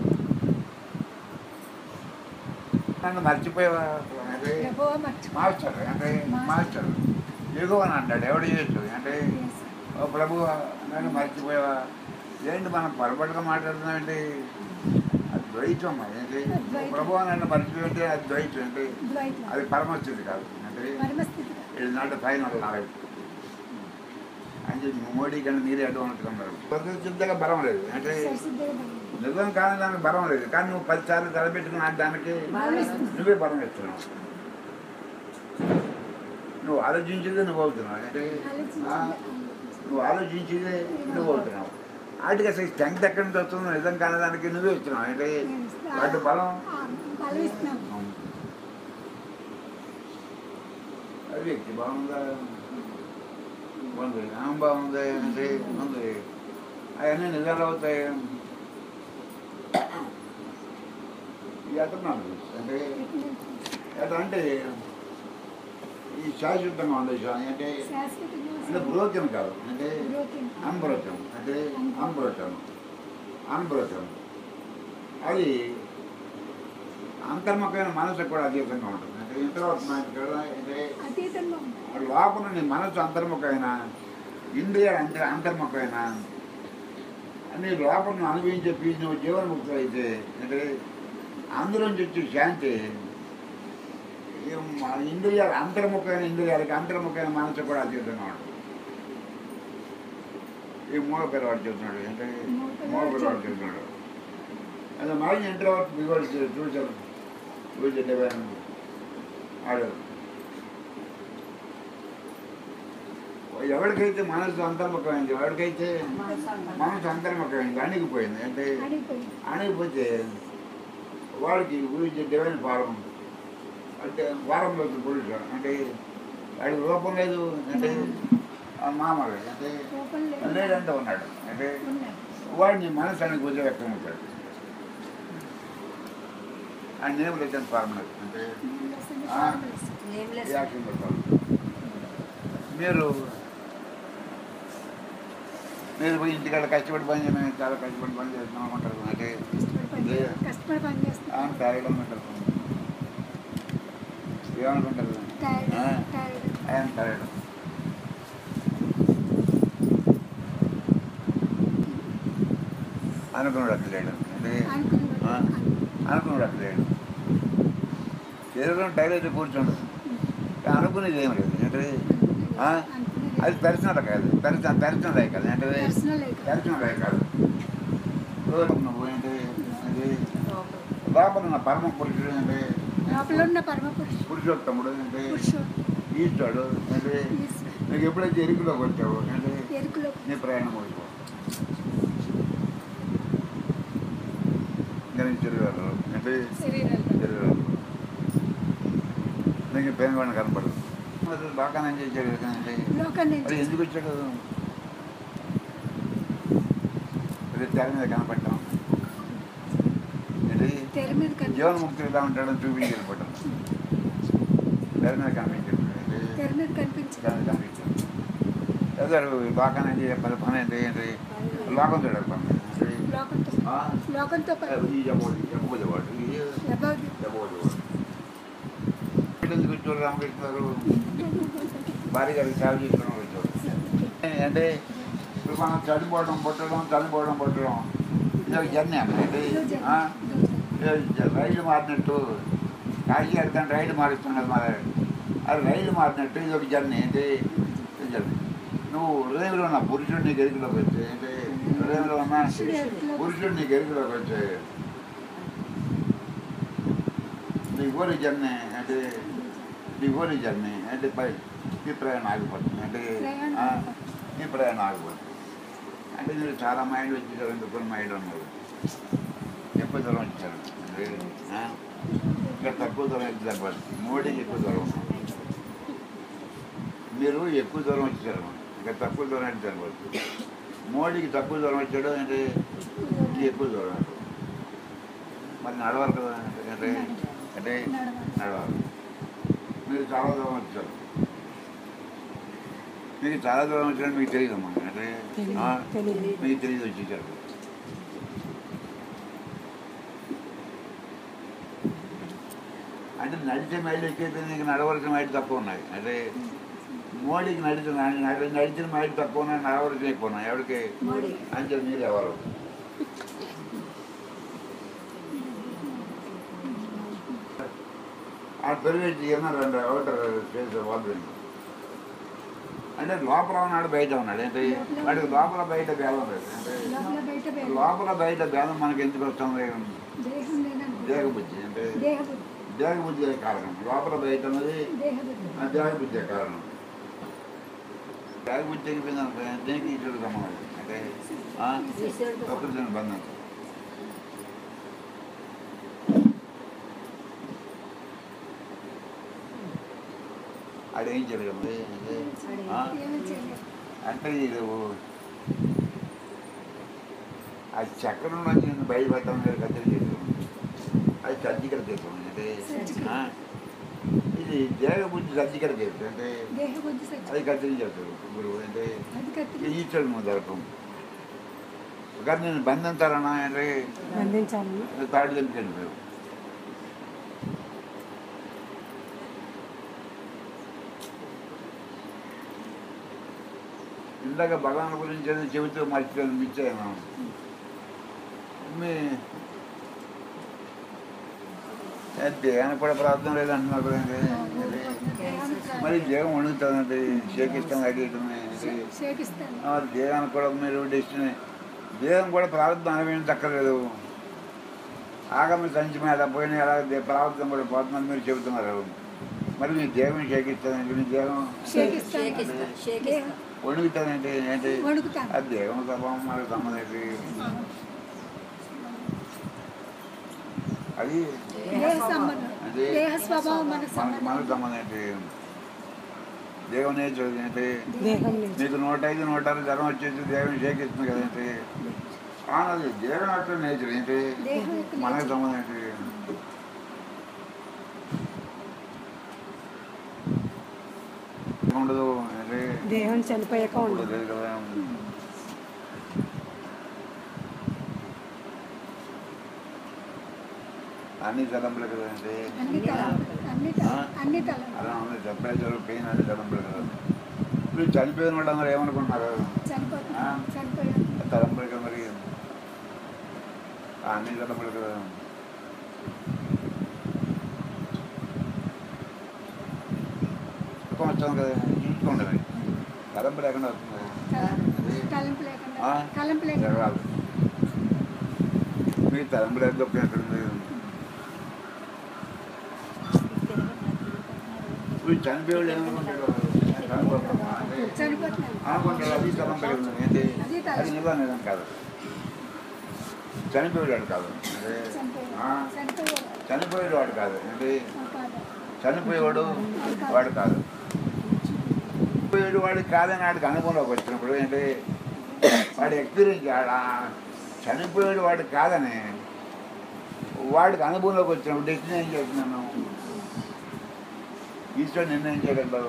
నన్ను మర్చిపోయావా అంటే యెహోవా మర్చి మాస్టర్ అంటే మాస్టర్ ఎగువ అని అంటాడు ఎవడు చేయొచ్చు అంటే ఓ ప్రభు నన్ను మర్చిపోయావా ఏంటి మనం పొరపాటుగా మాట్లాడుతున్నామంటే అది ద్వైతం ఏంటి ఓ ప్రభు నన్ను మర్చిపోయింటే అది ద్వైతం అంటే ద్వైతం అది పరమస్థితి కాదు అంటే పరమస్థితి ఇది నాట్ ఫైనల్ నాలెడ్జ్ అని చెప్పి మోడీ కన్నా మీరే అడ్వాన్స్ ఉన్నారు సిద్ధంగా బలం లేదు అంటే నిజం కానీ దానికి బలం లేదు కానీ నువ్వు పదిసార్లు తలపెట్టుకున్న దానికి నువ్వే బలం ఇస్తున్నావు నువ్వు ఆలోచించేదే నువ్వు అవుతున్నావు అంటే ఆ, నువ్వు ఆలోచించేదే నువ్వు అవుతున్నావు వాటికి అసలు స్ట్రెంగ్త్ ఎక్కడి నుంచి వస్తుందో నిజం కానదానికి నువ్వే ఇస్తున్నావు అంటే వాటి బలం బలం ఇస్తున్నాం అది వ్యక్తి బాగుందా ఉంది నామం బాగుంది అంటే ఉంది అవన్నీ నిజాలు అవుతాయి ఎత్తన్నాను అంటే ఎట్లా అంటే ఈ శాశ్వతంగా ఉంది స్వామి అంటే అంటే బ్రోకెన్ కాదు అంటే అంబ్రోచం అంటే అంబ్రోచం అంబ్రోచం అది అంతర్ముఖమైన మనసు కూడా అతీతంగా ఉంటుంది అంటే ఇంతవరకు మనకి కదా అంటే అతీతంగా ఉంది లోపల నీ మనసు అంతర్ముఖమైన ఇంద్రియ అంత అంతర్ముఖమైన నీ లోపల నువ్వు అనుభవించే పీజు నువ్వు జీవన్ముక్తి అయితే అంటే అందులోంచి వచ్చే శాంతి ఈ మ- ఇంద్రియాలు అంతర్ముఖమైన ఇంద్రియాలకి అంతర్ముఖమైన మనసు కూడా అతీతంగా ఉంటుంది ఈ మూల పిల్లవాడు చెప్తున్నాడు అంటే మూల పిల్లవాడు చెప్తున్నాడు అది మళ్ళీ ఇంట్లో బిగోడు చూసారు చూసి ఆడు ఎవరికైతే మనసు అంతర్ముఖమైంది ఎవరికైతే మనసు అంతర్ముఖమైంది అణిగిపోయింది అంటే అడిగిపోయింది అణిగిపోతే వాడికి గురించి డివైన్ ఫారం అంటే ఫారంలో పురుషుడు అంటే వాడికి రూపం లేదు అంటే ఆ మామూలు అంటే కోపం లేదు లేదంటే ఉన్నాడు అంటే ఉన్నాడు వాడిని మనసు అణిగిపోతే వ్యక్తం అవుతాడు ఆ నేమ్ లేదని ఫార్ములా అంటే ఆ. నేమ్లెస్ యాక్షన్ పెడతారు మీరు మీరు పోయి ఇంటికాడ కష్టపడి పని చేయమని చాలా కష్టపడి పని చేస్తున్నాం అనుకుంటారు అంటే పని లేదు. కష్టపడి పని చేస్తాను ఆయన టైర్డ్ అనుకుంటారు ఏమనుకుంటారు టైర్డ్ ఆ. టైర్డ్ ఆయన టైర్డ్ అనుకున్నాడు అట్లా లేడు అంటే అనుకున్నాడు ఆ. అనుకున్నాడు అట్లా లేడు శరీరం టైర్ అయితే కూర్చోండు అనుకునేది ఏం లేదు అంటే ఆ? అది పెర్సనల్ కాదు పెర్సనల్ పెర్సనల్ అయ్యి కాదు అంటే పర్సనల్ పెర్సనల్ అయ్యి కాదు రోజు నువ్వు ఏంటి అది లోపల ఉన్న పరమ పురుషుడు అంటే లోపల ఉన్న పరమ పురుషుడు పురుషోత్తముడు అంటే పురుషుడు ఈశ్వరుడు అంటే ఈశ్వరుడు. నీకు ఎప్పుడైతే ఎరుకులోకి వచ్చావు అంటే ఎరుకులో నీ ప్రయాణం అయిపో ఇంకా నేను తిరిగారు అంటే శరీరాలు తిరిగారు నీకు పెనుగొండ కనపడదు మరి బాగానే చేశాడు అంటే లోకాన్ని మరి ఎందుకు వచ్చాడు అది తెర మీద కనపడటం ఏంటి తెర మీద కనిపి జీవన్ముక్తుడు ఎలా ఉంటాడో చూపించి వెళ్ళిపోవటం తెర మీద కనిపించాడు ఏంటి? తెర మీద కనిపించింది తెర మీద కనిపించాడు ఏదో బాగానే చెప్పాలి పని ఏంటి ఏంటి లోకం చూడాలి పని ఏంటి? లోకంతో ఆ? లోకంతో పని ఈ చెప్పబోదు చెప్పబోదు వాడు ఈ అబౌట్ చెప్పబోదు వాడు ఎందుకు వచ్చారు రామకృష్ణ గారు భార్య గారికి సేవ చేసుకోవడం వచ్చారు అంటే ఇప్పుడు మనం చనిపోవడం పుట్టడం చనిపోవడం పుట్టడం ఇది ఒక జర్నీ అంటే ఆ? ఇది రైలు మారినట్టు కాశీ వెళ్తాను రైలు మారుస్తాను కదా మరి అది రైలు మారినట్టు ఇది ఒక జర్నీ ఏంటి ఇది జర్నీ నువ్వు హృదయంలో ఉన్న పురుషుడు నీకు ఎరుగులోకి వచ్చే ఏంటి హృదయంలో ఉన్న పురుషుడు నీకు ఎరుగులోకి వచ్చే నీ ఊరి జర్నీ అంటే నీ ఊరి జర్నీ అంటే పై నీ ప్రయాణం ఆగిపోతుంది అంటే ప్రయాణం ఆ, నీ ప్రయాణం ఆగిపోతుంది అంటే మీరు చాలా మైండ్ వచ్చేసారు ఎందుకు మైండ్ ఉన్నారు ఎక్కువ దూరం వచ్చారు అంటే, ఆ, ఇక్కడ తక్కువ దూరం అయితే సరిపడుతుంది మోడీకి ఎక్కువ దూరం ఉంది. మీరు ఎక్కువ దూరం వచ్చారు ఇక్కడ తక్కువ దూరం అయితే సరిపడుతుంది మోడీకి తక్కువ దూరం వచ్చాడు అంటే ఇది ఎక్కువ దూరం మరి నడవాలి కదా అంటే అంటే నడవాలి మీరు చాలా దూరం వచ్చారు మీకు చాలా దూరం వచ్చాడు మీకు తెలియదమ్మా అంటే ఆ, మీకు తెలియదు వచ్చేసారు అంటే నడిచే మైళ్ళు ఎక్కేది నీకు నడవలసిన మైళ్ళు తక్కువ ఉన్నాయి అంటే మోడీకి నడిచిన నడి- నడిచిన మైళ్ళు తక్కువ ఉన్నాయి నడవలసిన ఎక్కువ ఉన్నాయి ఎవరికి మోడీ. అంటే మీరు ఎవరు ఆ పెరిగి ఏమన్నారండి ఒకటి చేసే వాళ్ళు అంటే లోపల ఉన్నాడు బయట ఉన్నాడు అంటే వాడికి లోపల బయట భేదం లేదు అంటే లోపల బయట భేదం. లోపల బయట భేదం మనకి ఎందుకు వస్తుంది దేహం లేనప్పుడు దేహబుద్ధి అంటే దేహబుద్ధి దేహబుద్ధి కారణం లోపల బయట ఉన్నది దేహబుద్ధి ఆ దేహబుద్ధి కారణం దేహబుద్ధి అయిపోయింది దేనికి ఇచ్చాడు సంబంధం అంటే ఆ? ఈశ్వరుడితో ప్రకృతిని బంధం ఆడేం జరిగింది ఆ? ఏమీ చేయలేదు అంటే ఇది ఆ చక్రం నుంచి నేను బయటపడటం లేదు కత్తిరి చేసాను అది సర్జికల్ చేసాను అంటే ఆ? ఇది దేహబుద్ధి సర్జికల్ చేస్తాను అంటే దేహబుద్ధి సత్యం అది కత్తిరి చేస్తాడు గురువు అంటే అది కత్తిరి ఈశ్వరుడు మొదలటం కానీ నేను బంధించాలన్నా అంటే బంధించాలని తాడు తెంపుకెళ్ళి మీరు ఇందాక భగవాన్ గురించి ఏదో చెబుతూ మర్చిపోయాను మిచ్చాను మీ ఏ దేహానికి కూడా ప్రార్థన లేదంటున్నారు కదండి ఇది. మరి దేహం వండుతుందండి షేకిస్తాం అడిగేటుంది శేఖిస్తాను ఆ దేహానికి కూడా మీరు డెస్టినీ దేహం కూడా ప్రారంభం అనుభవం దక్కలేదు ఆగమ సంచి మీద పోయిన ఎలా ప్రారంభం కూడా పోతుందని మీరు చెబుతున్నారు మరి మీ దేహం షేకిస్తుందండి మీ దేహం శేఖిస్తాను షేకిస్తా షేకిస్తా దేహం వణుకుతుందంటే ఏంటి వణుకుతాను ఆ దేహం స్వభావం మనకు సంబంధం ఏంటి? అది దేహ సంబంధం అదే. దేహ స్వభావం మనకు మనకు సంబంధం మనకు సంబంధం ఏంటి దేహం నేర్చు ఏంటి దేహం లేదు నీకు నూట ఐదు నూట ఆరు జ్వరం వచ్చేసి దేహం షేకిస్తుంది కదేంటి అది దేహం యొక్క నేచర్ ఏంటి దేహం యొక్క మనకు nature. సంబంధం ఏంటి ఉండదు ఏంటి దేహం చనిపోయాక ఉండదు ఉండదు కదా అన్ని తలంపులు కదండి అన్ని తలంపులు అన్ని తల- అన్ని తలంపులు అలా ఉంది టెంపరేచర్ పెయిన్ అన్ని తలంపులు కదా ఇప్పుడు చనిపోయిన వాళ్ళు అందరూ ఏమనుకుంటున్నారు చనిపోతున్నా ఆ? చనిపోయాను తలంపులు కదా మరి ఆ, అన్ని తలంపులు కదా సుఖం వచ్చాను కదా చూసుకోండి మరి. తలంపు లేకుండా వస్తుంది తలంపు లేకుండా ఆ? తలంపు లేకుండా జరగాలి మీకు తలంపు లేదు తప్ప ఎక్కడుంది ఇప్పుడు చనిపోయాడు ఏమనుకుంటాడు చనిపోతామా? అంటే చనిపోతున్నాను అనుకుంటాడు అది తలంపు కదా ఏంటి అది తలంపు. అది నిజం నిజం కాదు చనిపోయాడు కాదు అంటే ఆ, చనిపోయాను చనిపోయాను చనిపోయాడు వాడు కాదు ఏంటి కాదు చనిపోయేవాడు వాడు కాదు చనిపోయాడు వాడు కాదని వాడికి అనుభవంలోకి వచ్చినప్పుడు ఏంటి వాడి ఎక్స్పీరియన్స్ చనిపోయాడు వాడు కాదని వాడికి అనుభవంలోకి వచ్చినప్పుడు డెసిషన్ ఏం చేస్తున్నాను ఈశ్వరుడు నిర్ణయం చేయగలరు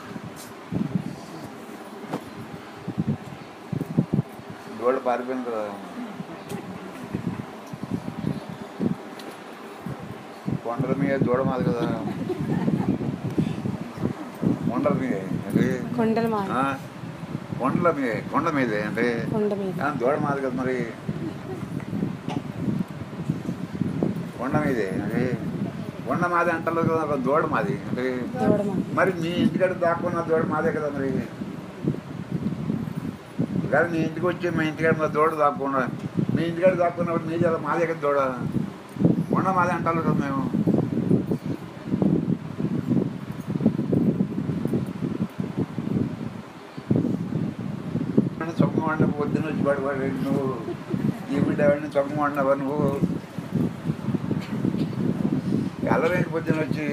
దూడ పారిపోయింది కదా కొండల మీద దూడ మాది కదా కొండల మీద అంటే కొండల మాది ఆ, కొండల మీద కొండ మీదే అంటే కొండ మీద ఆ, దూడ మాది కదా మరి కొండ మీదే అంటే కొండ మాది అంటారు కదా ఒక దూడ మాది అంటే దూడ మాది మరి మీ ఇంటికాడ దాక్కున్న దూడ మాదే కదా మరి కానీ మీ ఇంటికి వచ్చి మీ ఇంటికాడ ఉన్న దూడ దాక్కున్నా మీ ఇంటికాడ దాక్కున్నప్పుడు మీది కదా మాదే కదా దూడ కొండ మాదే అంటారు కదా మేము చొక్కం వండ పొద్దున్న వచ్చి పడిపడి నువ్వు ఈ బిడ్డ వాడిని చొక్కం వండవా నువ్వు ఎల్లరేంటి పొద్దున్న వచ్చి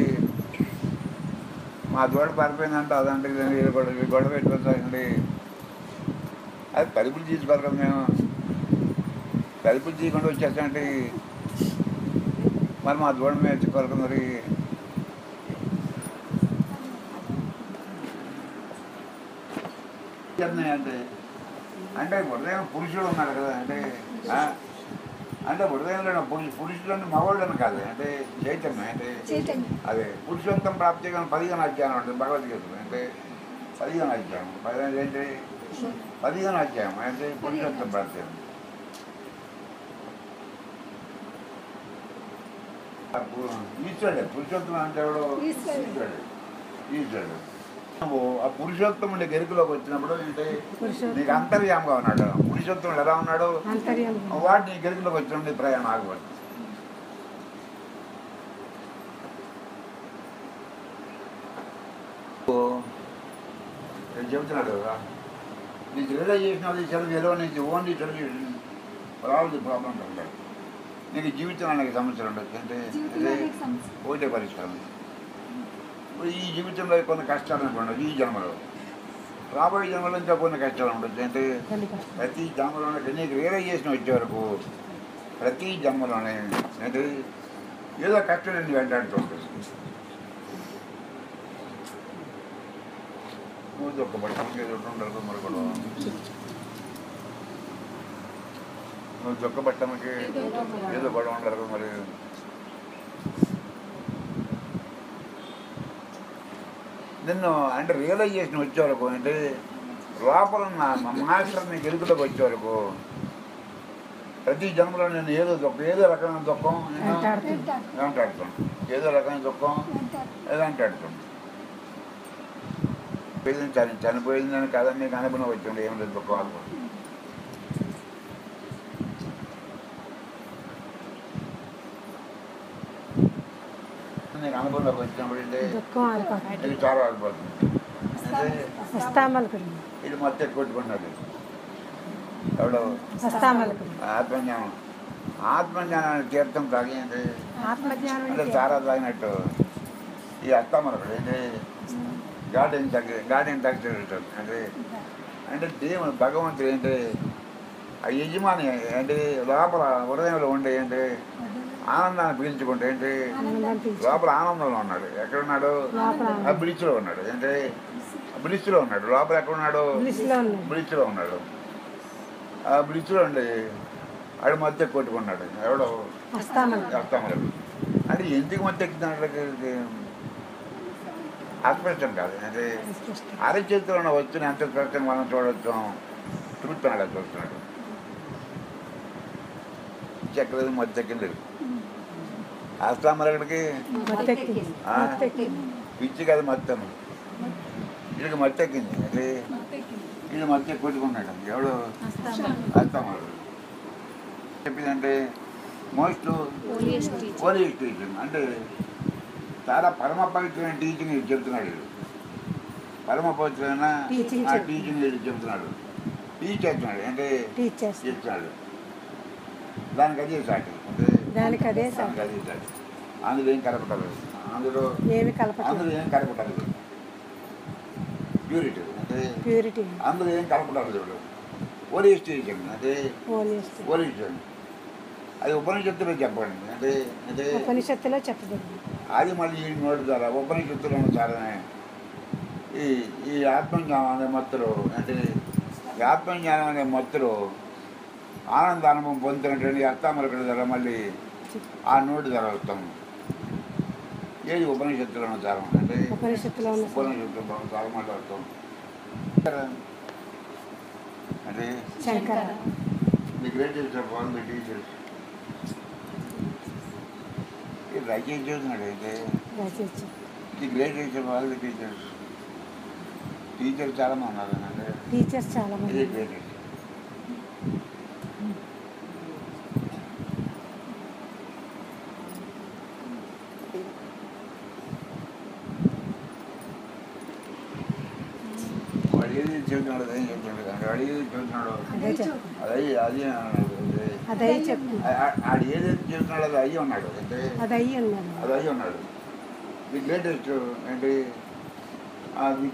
మా దూడ పారిపోయిందంట అదంటే ఇదంటే ఇది గొడవ ఇది గొడవ పెట్టుకోండి అది తలుపులు తీసుకోరు కదా మేము తలుపులు తీయకుండా వచ్చేస్తాంటే మరి మా దూడ మేము ఎత్తుకోరు కదా మరి చెప్తున్నాయి అంటే అంటే హృదయం పురుషుడు ఉన్నాడు కదా అంటే ఆ? అంటే హృదయంలో పురుషు పురుషుడు అంటే మగవాళ్ళు అని కాదు అంటే చైతన్యం అంటే చైతన్యం అదే పురుషోత్తం ప్రాప్తి కానీ పదిహేను అధ్యాయం ఉంటుంది భగవద్గీతలో అంటే పదిహేను అధ్యాయం పదిహేను ఏంటి పదిహేను అధ్యాయం అంటే పురుషోత్తం ప్రాప్తి ఆ పు- ఈశ్వరుడే పురుషోత్తం అంటే ఎవడు ఈశ్వరుడు. ఈశ్వరుడు ఈశ్వరుడు నువ్వు ఆ పురుషోత్తముడి గెరుకులోకి వచ్చినప్పుడు అంటే పురుషోత్తం. నీకు అంతర్యాముగా ఉన్నాడు పురుషోత్తముడు ఎలా ఉన్నాడు అంతర్యం వాడు నీ గెలుపులోకి వచ్చినప్పుడు నీ ప్రయాణం ఆగబడుతుంది ఓ, నేను చెబుతున్నాడు కదా నీకు రియలైజేషన్ అది చదువు ఎలా నీకు ఓన్లీ చదువు రావాలి ప్రాబ్లం ఉంటాడు నీకు జీవితానికి సమస్యలు ఉండొచ్చు అంటే జీవితంలో ఇది అనేక సమస్యలు. ఒకటే పరిష్కారం ఇప్పుడు ఈ జీవితంలో కొన్ని కష్టాలు అనుకోండి ఈ జన్మలో రాబోయే జన్మలో ఇంకా కొన్ని కష్టాలు ఉండొచ్చు అంటే కొన్ని కష్టం ప్రతి జన్మలోనే నీకు రియలైజేషన్ వచ్చే వరకు ప్రతి జన్మలోనే అంటే ఏదో కష్టం నేను వెంటాడుతూ ఉంటుంది నువ్వు దుఃఖపడటానికి ఏదో ఉండదు మరి కూడా నువ్వు దుఃఖపడటానికి ఏదో గొడవ ఉండదు మరి నిన్ను అంటే రియలైజేషన్ వచ్చే వరకు అంటే లోపల ఉన్న మా మాస్టర్ నీ గెలుపులోకి వచ్చే వరకు ప్రతి జన్మలో నేను ఏదో దుఃఖం ఏదో రకమైన దుఃఖం నేను వెంటాడుతుంది వెంటాడు వెంటాడుతాను ఏదో రకమైన దుఃఖం వెంటాడు ఏదో వెంటాడుతాను పోయింది చని చనిపోయిందని కాదని నీకు అనుభవం వచ్చింది ఏం లేదు దుఃఖం అనుకో నీకు అనుభవంలోకి వచ్చినప్పుడు అంటే దుఃఖం ఆరిపోతుంది ఇది చాలా ఆగిపోతుంది అంటే హస్తామలకుడు ఇది మొత్తం కొట్టుకున్నది ఎవడో హస్తామలకుడు ఆత్మజ్ఞానం ఆత్మజ్ఞానాన్ని తీర్థం తాగింది ఆత్మజ్ఞానం అంటే చారా తాగినట్టు ఈ అత్తమ్మలు ఏంటి గార్డెన్ తగ్గి గార్డెన్ తగ్గి అంటే అంటే దేవుడు భగవంతుడు ఏంటి ఆ యజమాని అంటే లోపల హృదయంలో ఉండే ఏంటి ఆనందాన్ని పీల్చుకుంటే ఏంటి ఆనందం తీర్చు లోపల ఆనందంలో ఉన్నాడు ఎక్కడున్నాడు లోపల ఆ బ్లిచ్లో ఉన్నాడు ఏంటి బ్లిచ్లో ఉన్నాడు లోపల ఎక్కడున్నాడు బ్లిస్లో ఉన్నాడు బ్లిచ్లో ఉన్నాడు ఆ బ్లిచ్లో ఉండి ఆడు మధ్య కొట్టుకున్నాడు ఎవడో హస్తామలకుడు అర్థమలేదు అంటే ఎందుకు మధ్య ఎక్కుతున్నాడు అస్పష్టం కాదు అంటే అరచేతిలో వచ్చిన ఎంత స్పష్టం మనం చూడొచ్చు చూస్తున్నాడు అది చూస్తున్నాడు చెక్కలేదు మధ్య ఎక్కింది అస్తామరగడికి మత్తెక్కి ఆ. మత్తెక్కి పిచ్చి కదా మొత్తం వీడికి మత్తు ఎక్కింది అంటే వీడు మత్తు ఎక్కువ కొట్టుకున్నాడు ఎవడు అస్తామరు చెప్పిందంటే మోస్ట్ పోలీస్ టీచింగ్ అంటే చాలా పరమ పవిత్రమైన టీచింగ్ ఇది చెప్తున్నాడు వీడు పరమ పవిత్రమైన Teaching ఆ చెప్తున్నాడు. టీచింగ్ వీడు చెప్తున్నాడు టీచ్ చేస్తున్నాడు అంటే టీచర్స్ చెప్తున్నాడు దానికి అదే సాటి అంటే దానికి అదే సాటి. దానికి అదే సాటి అందులో ఏం కలపటలేదు అందులో ఏమి కలపట్లేదు అందులో ఏం కలపటలేదు ప్యూరిటీ అంటే ప్యూరిటీ అందులో ఏం కలపటలేదు చూడు పోలీస్ టీచింగ్ అంటే పోలీస్ పోలీస్ అది ఉపనిషత్తులో చెప్పండి అంటే అంటే ఉపనిషత్తులో చెప్పబడింది అది మళ్ళీ ఈ నోటి ద్వారా ఉపనిషత్తులో చాలానే ఈ ఈ ఆత్మజ్ఞానం అనే మత్తులో అంటే ఈ ఆత్మజ్ఞానం అనే మత్తులో ఆనంద అనుభవం పొందుతున్నటువంటి అత్తామలకడి ద్వారా మళ్ళీ ఆ నోటి ద్వారా వస్తాం ఏది ఉపనిషత్తులో చాలా అంటే ఉపనిషత్తులో ఉన్న ఉపనిషత్తులో మనం చాలా మాట్లాడతాం అంటే Shankara the greatest of all the teachers ఇది రచయిత చూస్తున్నాడు అయితే రచించు the greatest of all the teachers teacher చాలా మంది ఉన్నారు అంటే టీచర్స్ చాలా ఇది మంది గ్రేటెస్ట్ వాడు ఏది చెబుతున్నాడు అదే చెబుతున్నాడు కానీ వాడు ఏది చెబుతున్నాడు అదే చెప్పు అదే అది అన్నాడు అంటే అదే చెప్పు ఆ- ఆడు ఏదైతే చెబుతున్నాడో అది అయ్యి ఉన్నాడు అంటే అది అయ్యి ఉన్నాడు అది అయ్యి ఉన్నాడు ది గ్రేటెస్ట్ ఏంటి అది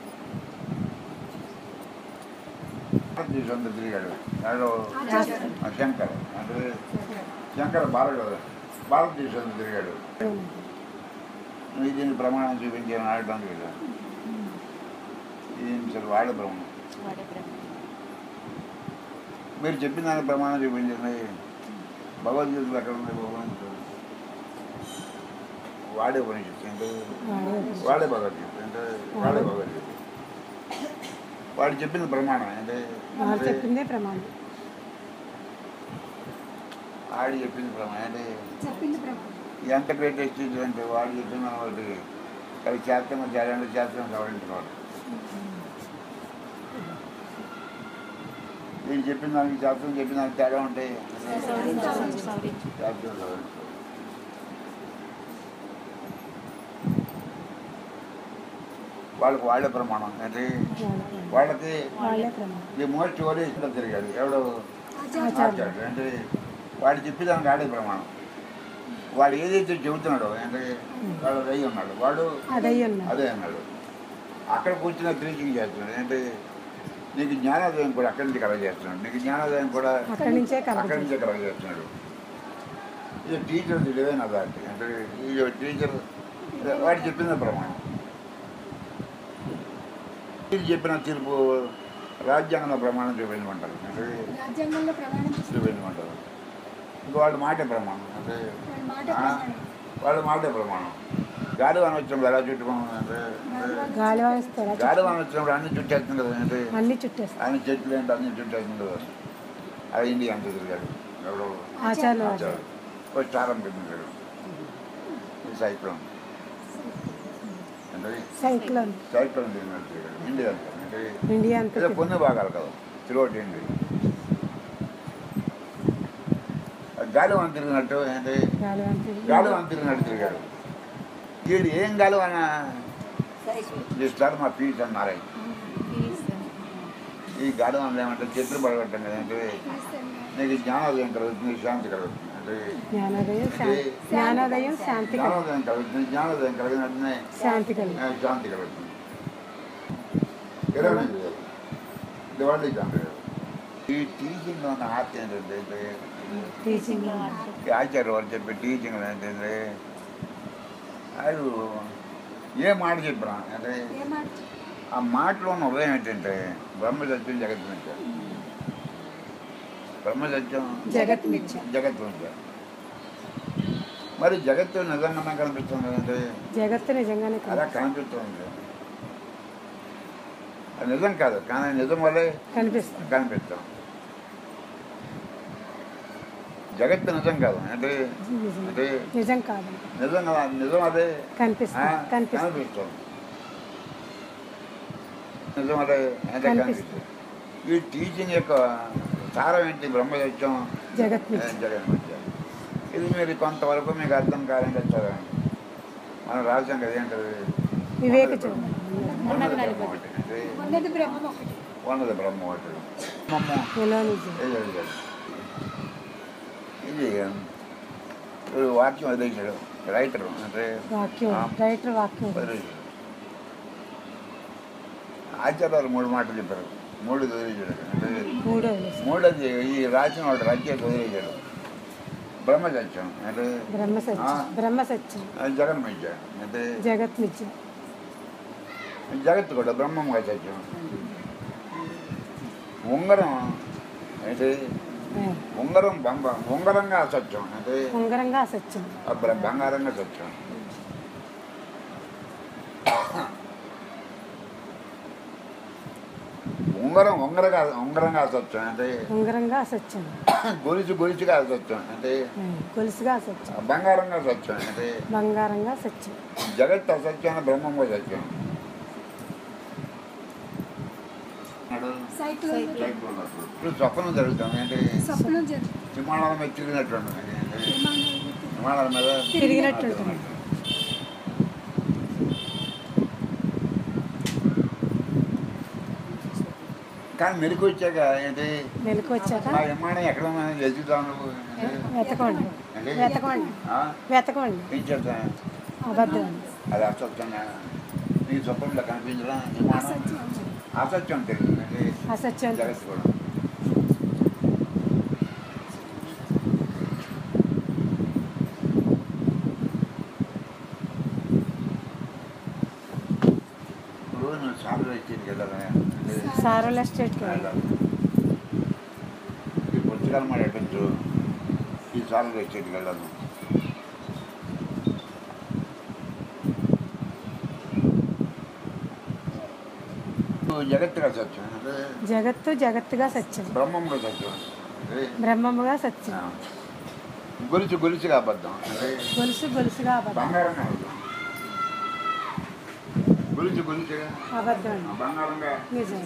భారతదేశంలో తిరిగాడు ఎవడో ఆ శంకర్ అంటే శంకర బాలుడు భారతదేశంలో తిరిగాడు దీన్ని ప్రమాణం చూపించాను ఆడటానికి వెళ్ళాను ఇది అసలు వాడే ప్రమాణం మీరు చెప్పిన దానికి ప్రమాణం చూపించండి భగవద్గీతలు ఎక్కడ ఉన్నాయి భగవంతుడు వాడే ఉపనిషత్తు అంటే వాడే వాడే భగవద్గీత అంటే వాడే భగవద్గీత వాడు చెప్పిన ప్రమాణం అంటే వాడు అంటే చెప్పిందే ప్రమాణం ఆడు చెప్పింది ప్రమాణం అంటే చెప్పింది ప్రభు ఎంత గ్రేటెస్ట్ అంటే వాడు చెప్పిన ఒకటి అది చేస్తామో చేయాలంటే చేస్తామో సవరించుకోవాలి నేను చెప్పిన దానికి శాస్త్రం చెప్పిన దానికి తేడా ఉంటే శాస్త్రం సవరించుకోవాలి వాళ్ళకి వాళ్ళే ప్రమాణం అంటే వాళ్ళ ప్రమాణం. వాళ్ళకి వాళ్ళే ప్రమాణం ది మోస్ట్ ఓరియేషన్ తిరిగాడు ఎవడో ఆచార్యుడు. ఆచార్యుడు అంటే వాడు చెప్పేదానికి ఆడే ప్రమాణం వాడు ఏదైతే చెబుతున్నాడో అంటే వాడు అయ్యి ఉన్నాడు వాడు అది అయ్యి ఉన్నాడు అదే అన్నాడు అక్కడ కూర్చున్న టీచింగ్ చేస్తున్నాడు అంటే నీకు జ్ఞానోదయం కూడా అక్కడి నుంచి కలగజేస్తున్నాడు నీకు జ్ఞానోదయం కూడా అక్కడి నుంచే అక్కడి కలపదు నుంచే కలగజేస్తున్నాడు ఇది టీచర్ తెలివైన అథారిటీ అంటే ఈ టీచర్ వాడు చెప్పిన ప్రమాణం ఇది చెప్పిన తీర్పు రాజ్యాంగంలో ప్రమాణం చూపించమంటారు అంటే రాజ్యాంగంలో ప్రమాణం చేస్తారు చూపించమంటారు ఇంకా వాళ్ళ మాటే ప్రమాణం అంటే వాళ్ళ మాట ఆ, ప్రమాణం వాళ్ళ మాటే ప్రమాణం గాలి వాన వచ్చినప్పుడు ఎలా చుట్టుకోమని అంటే గాలి వాయిస్తాడు గాలి వాన వచ్చినప్పుడు అన్ని చుట్టేస్తుంది కదా అంటే అన్ని చుట్టేస్తాడు ఆయన చెట్లు ఏంటి అన్ని చుట్టేస్తుంది కదా అది ఇండియా అంత తిరిగాడు ఎవడో ఆచార్యులు వాడు. ఆచార్యుడు. ఒక స్టారం పెట్టించాడు ఈ సైక్లోన్ అంటే సైక్లోన్ సైక్లోన్ తిరిగినట్టు తిరిగాడు ఇండియా అంతా అంటే ఇండియా అంతా ఏదో తిరిగి- కొన్ని భాగాలు కదా త్రూఅవుట్ ఇండియా గాలి వాన తిరిగినట్టు అంటే గాలి వాన తిరిగి- గాలి వాన తిరిగినట్టు తిరిగాడు వీడు ఏం గాలి వాన చేస్తారు మా పీస్ అన్నారు ఈ గాలి వానలు ఏమంటే చెట్లు పడగొట్టం కదా అంటే నీకు జ్ఞానోదయం కలుగుతుంది శాంతి కలుగుతుంది అంటే జ్ఞానోదయం శాంతి జ్ఞానోదయం శాంతి కలుగు- జ్ఞానోదయం కలుగుతుంది జ్ఞానోదయం కలిగిన వెంటనే శాంతి కలుగు ఆ, శాంతి కలుగుతుంది ఇరవై దివాళీ శాంతి ఈ టీచింగ్ ఉన్న ఆర్తి ఏంటంటే టీచింగ్ ఈ ఆచార్య వారు చెప్పే టీచింగ్ ఏంటంటే ఆయన ఏ మాట చెప్పినా అంటే ఏ మాట ఆ మాటలో ఉన్న ఉదయం ఏంటంటే బ్రహ్మసత్యం జగత్ మిథ్య బ్రహ్మసత్యం జగత్ మిథ్య జగత్ మిథ్య మరి జగత్తు నిజంగా కనిపిస్తుంది కదంటే జగత్తు నిజంగానే అలా కనిపి- కనిపిస్తుంది అది నిజం కాదు కానీ నిజం వల్లే కనిపిస్తుంది కనిపిస్తాం జగత్తు నిజం కాదు అంటే నిజం అంటే నిజం కాదు నిజం కదా నిజం అదే ఆ, కనిపిస్తుంది కనిపిస్తుంది కనిపిస్తుంది నిజం అదే అంటే కనిపిస్తుంది. కనిపిస్తుంది ఈ టీచింగ్ యొక్క సారం ఏంటి బ్రహ్మసత్యం జగత్ మిథ్య. జగన్మిథ్య ఇది మీరు కొంతవరకు మీకు అర్థం కాదంటే చదవండి మనం రాసాం కదా ఏంటది వివేక చూడండి ఉన్నది బ్రహ్మ ఒకటి. అంటే ఉన్నది బ్రహ్మం ఒకటి ఉన్నది బ్రహ్మ ఒకటి బ్రహ్మము ఎలా నిజం ఇది ఇది. ఇది ఇది వాక్యం వదిలేశాడు రైటర్ అంటే వాక్యం ఆ, రైటర్ వాక్యం వదిలేశాడు ఆచార్యాలు మూడు మాటలు చెప్పారు మూడు వదిలేశాడు అంటే మూడో మూడోది ఈ రాసిన వాడు రచయిత వదిలేశాడు బ్రహ్మసత్యం అంటే బ్రహ్మ సత్యం ఆ. బ్రహ్మ సత్యం జగన్మిథ్య అంటే జగత్ మిథ్య జగత్తు కూడా బ్రహ్మంగా సత్యం ఉంగరం అంటే ఆ. ఉంగరం బంగ ఉంగరంగా సత్యం అంటే ఉంగరంగా అసత్యం ఆ బ్ర- బంగారంగా సత్యం ఉంగరం ఉంగరగా ఉంగరంగా సత్యం అంటే ఉంగరంగా అసత్యం గొలుసు గొలుసుగా సత్యం అంటే ఆ. గొలుసుగా అసత్యం బంగారంగా సత్యం అంటే బంగారంగా సత్యం జగత్ అసత్యం బ్రహ్మంగా సత్యం సైకిల్ ఇప్పుడు స్వప్నం జరుగుతాం ఏంటి స్వప్నం జరుగుతుంది విమానాల మీద తిరిగినట్టు ఉంటుంది విమానాలు విమానాల మీద తిరిగినట్టు ఉంటుంది. కానీ మెరుగు వచ్చాక ఏంటి వెలుగు వచ్చాక మా విమానం ఎక్కడ ఉందని వెతుకుతావు నువ్వు వెతకండి అంటే వెతకండి ఆ? వెతకండి ఏం చేస్తాను అబద్ధం అండి అది అసత్యంగా నీ స్వప్నంలో కనిపించడం విమానం అసత్యం అసత్యం తెలియదు అంటే అసత్యం జగత్తు కూడా ఇప్పుడు నువ్వు సాగు ఇచ్చింది కదా అంటే సారోల ఎస్టేట్కి వెళ్ళాలి వెళ్ళాలి. ఈ పుస్తకాలు మరి ఎట్టచ్చు ఈ సార్లు వచ్చేటికి వెళ్ళాలి నువ్వు జగత్తుగా సత్యం అంటే జగత్తు జగత్తుగా సత్యం బ్రహ్మంలో సత్యం అంటే బ్రహ్మముగా సత్యం ఆ, గొలుసు గొలుసుగా అబద్ధం అంటే గొలుసు గొలుసుగా అబద్ధం బంగారంగా అబద్ధం గొలుసు గొలుసుగా అబద్ధం ఆ, అండి బంగారంగా నిజం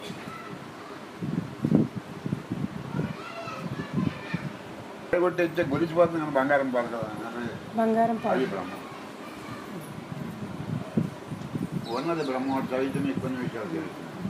కొట్టేస్తే గొలిసిపోతుంది కానీ బంగారం పోదు కదా అంటే బంగారం అది పాలు బ్రహ్మ ఉన్నది బ్రహ్మ చదివితే మీకు కొన్ని విషయాలు తెలుస్తుంది